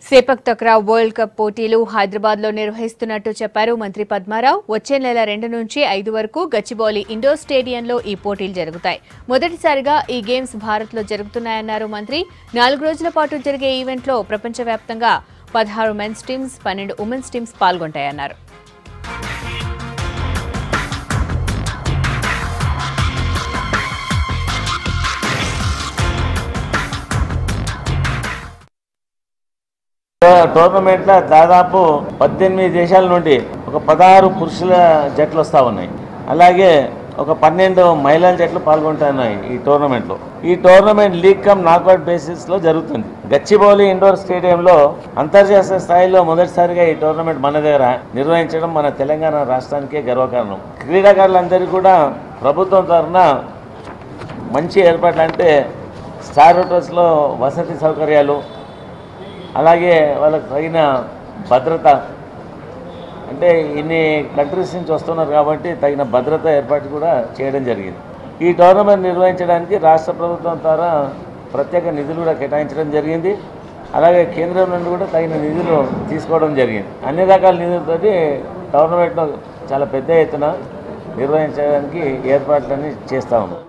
సేపక్ తక్రా world cup పోటీలు హైదరాబాద్ లో నిర్వహిస్తున్నట్టు చెప్పారు మంత్రి పద్మారావు వచ్చే నెల రెండు నుంచి ఐదు వరకు గచ్చిబౌలి ఇండోర్ స్టేడియంలో ఈ పోటీలు జరుగుతాయి మొదటిసారిగా ఈ గేమ్స్ భారత్ లో జరుగుతున్నాయన్నారు మంత్రి నాలుగు రోజుల పాటు జరిగే ఈవెంట్లో ప్రపంచవ్యాప్తంగా పదహారు మెన్స్ టీమ్స్ పన్నెండు ఉమెన్స్ టీమ్స్ పాల్గొంటాయన్నారు టోర్నమెంట్లో దాదాపు పద్దెనిమిది దేశాల నుండి ఒక పదహారు పురుషుల జట్లు వస్తూ ఉన్నాయి అలాగే ఒక పన్నెండు మహిళల జట్లు పాల్గొంటున్నాయి ఈ టోర్నమెంట్లో ఈ టోర్నమెంట్ లీగ్ కమ్ నాకౌట్ బేసిస్లో జరుగుతుంది గచ్చిబౌలి ఇండోర్ స్టేడియంలో అంతర్జాతీయ స్థాయిలో మొదటిసారిగా ఈ టోర్నమెంట్ మన దగ్గర నిర్వహించడం మన తెలంగాణ రాష్ట్రానికే గర్వకారణం క్రీడాకారులందరికీ కూడా ప్రభుత్వం తరఫున మంచి ఏర్పాట్లు అంటే స్టార్ హోటల్స్లో వసతి సౌకర్యాలు అలాగే వాళ్ళకి తగిన భద్రత అంటే ఇన్ని కంట్రీస్ నుంచి వస్తున్నారు కాబట్టి తగిన భద్రత ఏర్పాటు కూడా చేయడం జరిగింది ఈ టోర్నమెంట్ నిర్వహించడానికి రాష్ట్ర ప్రభుత్వం ద్వారా ప్రత్యేక నిధులు కూడా కేటాయించడం జరిగింది అలాగే కేంద్రం నుండి కూడా తగిన నిధులు తీసుకోవడం జరిగింది అన్ని రకాల నిధులతోటి టోర్నమెంట్ను చాలా పెద్ద ఎత్తున నిర్వహించడానికి ఏర్పాట్లన్నీ చేస్తా ఉన్నాం